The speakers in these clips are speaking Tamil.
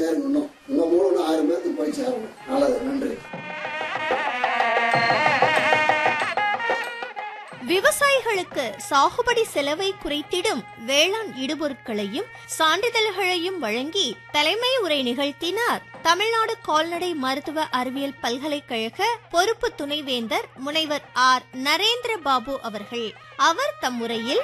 இருங்க இன்னும் உங்க மூலம் இன்னும் ஆயிரம் பேருக்கு போய் சேரணும் நல்லது நன்றி விவசாயிகளுக்கு சாகுபடி செலவை குறைத்திடும் வேளாண் இடுபொருட்களையும் சான்றிதழ்களையும் வழங்கி தலைமை உரை நிகழ்த்தினார் தமிழ்நாடு கால்நடை மருத்துவ அறிவியல் பல்கலைக்கழக பொறுப்பு துணைவேந்தர் முனைவர் ஆர் நரேந்திர பாபு அவர்கள் அவர் தம் உரையில்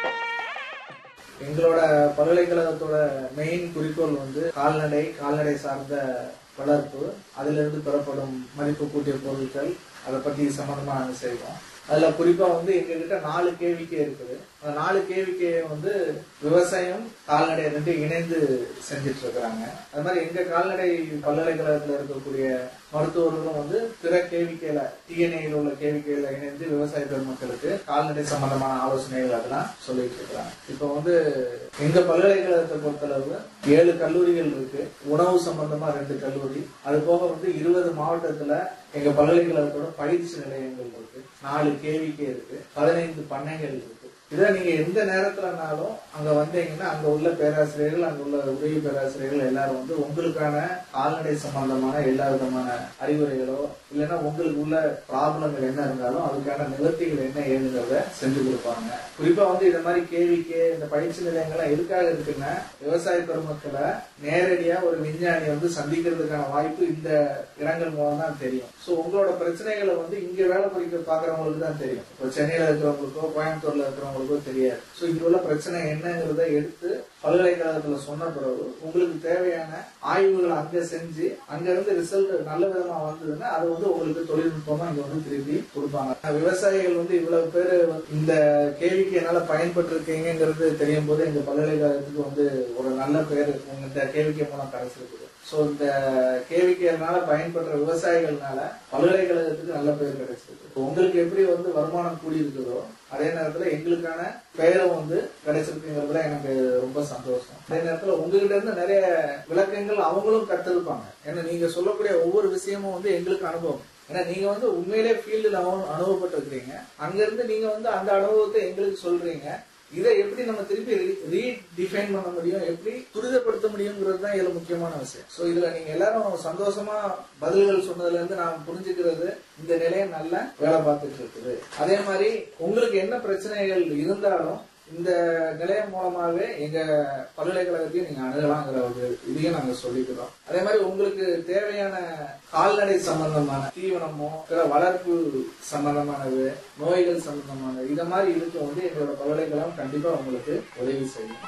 எங்களோட பல்கலைக்கழகத்தோட மெயின் குறிக்கோள் வந்து கால்நடை கால்நடை சார்ந்த வளர்ப்பு அதிலிருந்து பெறப்படும் மதிப்பு கூட்டிய பொருட்கள் அதை பத்தி சம்பந்தமா நாங்க செய்வோம் அதுல குறிப்பா வந்து எங்க கிட்ட நாலு கேவிக்கே இருக்குது அந்த நாலு கேவிக்கே வந்து விவசாயம் கால்நடை ரெண்டு இணைந்து செஞ்சுட்டு இருக்கிறாங்க அது மாதிரி எங்க கால்நடை பல்கலைக்கழகத்துல இருக்கக்கூடிய மருத்துவர்களும் வந்து பிற கேவிக்கையில டிஎன்ஏல உள்ள கேவிக்கையில இணைந்து விவசாய பெருமக்களுக்கு கால்நடை சம்பந்தமான ஆலோசனைகள் அதெல்லாம் சொல்லிட்டு இருக்கிறாங்க இப்போ வந்து எங்க பல்கலைக்கழகத்தை பொறுத்தளவு ஏழு கல்லூரிகள் இருக்கு உணவு சம்பந்தமா ரெண்டு கல்லூரி அது போக வந்து இருபது மாவட்டத்துல எங்க பல்கலைக்கழகத்தோட பயிற்சி நிலையங்கள் இருக்கு நாலு கேவிக்கே இருக்கு பதினைந்து பண்ணைகள் இருக்கு இதை நீங்க எந்த நேரத்துலனாலும் அங்க வந்தீங்கன்னா அங்க உள்ள பேராசிரியர்கள் அங்க உள்ள உதவி பேராசிரியர்கள் எல்லாரும் வந்து உங்களுக்கான கால்நடை சம்பந்தமான எல்லா விதமான அறிவுரைகளோ இல்லைன்னா உங்களுக்கு உள்ள ப்ராப்ளங்கள் என்ன இருந்தாலும் அதுக்கான நிவர்த்திகள் என்ன ஏதுங்கிறத செஞ்சு கொடுப்பாங்க குறிப்பா வந்து இந்த மாதிரி கேவிக்கு இந்த பயிற்சி நிலையங்கள்லாம் எதுக்காக இருக்குன்னா விவசாய பெருமக்களை நேரடியா ஒரு விஞ்ஞானி வந்து சந்திக்கிறதுக்கான வாய்ப்பு இந்த இடங்கள் மூலம் தான் தெரியும் சோ உங்களோட பிரச்சனைகளை வந்து இங்க வேலை படிக்க பாக்குறவங்களுக்கு தான் தெரியும் இப்போ சென்னையில இருக்கிறவங்களுக்கோ கோயம்புத்தூர்ல இருக்கிறவங்களுக்கோ தெரியாது சோ இங்க உள்ள பிரச்சனை என்னங்கிறத எடுத்து பல்கலைக்கழகத்துல சொன்ன பிறகு உங்களுக்கு தேவையான ஆய்வுகளை அங்க செஞ்சு அங்க இருந்து ரிசல்ட் நல்ல விதமா வந்ததுன்னா அது வந்து உங்களுக்கு தொழில்நுட்பமா இங்க வந்து திருப்பி கொடுப்பாங்க விவசாயிகள் வந்து இவ்வளவு பேர் இந்த கேள்விக்கு என்னால பயன்பட்டிருக்கீங்கிறது தெரியும் போது எங்க பல்கலைக்கழகத்துக்கு வந்து ஒரு நல்ல பேர் உங்க இந்த கேள்விக்கு மூலம் கிடைச்சிருக்குது சோ இந்த கேவிக்கைனால பயன்படுற விவசாயிகள்னால பல்கலைக்கழகத்துக்கு நல்ல பேர் கிடைச்சிருக்கு இப்ப உங்களுக்கு எப்படி வந்து வருமானம் கூடி இருக்குதோ அதே நேரத்துல எங்களுக்கான பெயரும் வந்து கிடைச்சிருக்குங்கிறதுல எனக்கு ரொம்ப சந்தோஷம் அதே நேரத்துல உங்ககிட்ட இருந்து நிறைய விளக்கங்கள் அவங்களும் கத்திருப்பாங்க ஏன்னா நீங்க சொல்லக்கூடிய ஒவ்வொரு விஷயமும் வந்து எங்களுக்கு அனுபவம் ஏன்னா நீங்க வந்து உண்மையிலே ஃபீல்டுல அனுபவப்பட்டிருக்கிறீங்க அங்க இருந்து நீங்க வந்து அந்த அனுபவத்தை எங்களுக்கு சொல்றீங்க இதை எப்படி நம்ம திருப்பி ரீடிஃபைன் பண்ண முடியும் எப்படி துரிதப்படுத்த முடியுங்கிறது தான் இதுல முக்கியமான விஷயம் சோ இதுல நீங்க எல்லாரும் சந்தோஷமா பதில்கள் சொன்னதுல இருந்து நான் புரிஞ்சுக்கிறது இந்த நிலையம் நல்ல வேலை பார்த்துட்டு இருக்குது அதே மாதிரி உங்களுக்கு என்ன பிரச்சனைகள் இருந்தாலும் இந்த நிலையம் மூலமாவே எங்க பல்கலைக்கழகத்தையும் நீங்க அணுகலாங்கிற ஒரு இதையும் நாங்க சொல்லிக்கிறோம் அதே மாதிரி உங்களுக்கு தேவையான கால்நடை சம்பந்தமான தீவனமோ பிற வளர்ப்பு சம்பந்தமானது நோய்கள் சம்பந்தமானது இத மாதிரி இதுக்கு வந்து எங்களோட பல்கலைக்கழகம் கண்டிப்பா உங்களுக்கு உதவி செய்யும்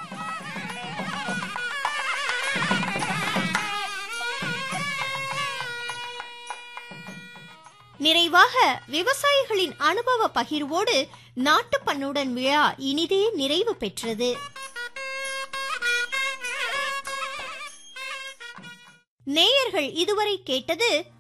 நிறைவாக விவசாயிகளின் அனுபவ பகிர்வோடு நாட்டுப் பண்ணுடன் விழா இனிதே நிறைவு பெற்றது நேயர்கள் இதுவரை கேட்டது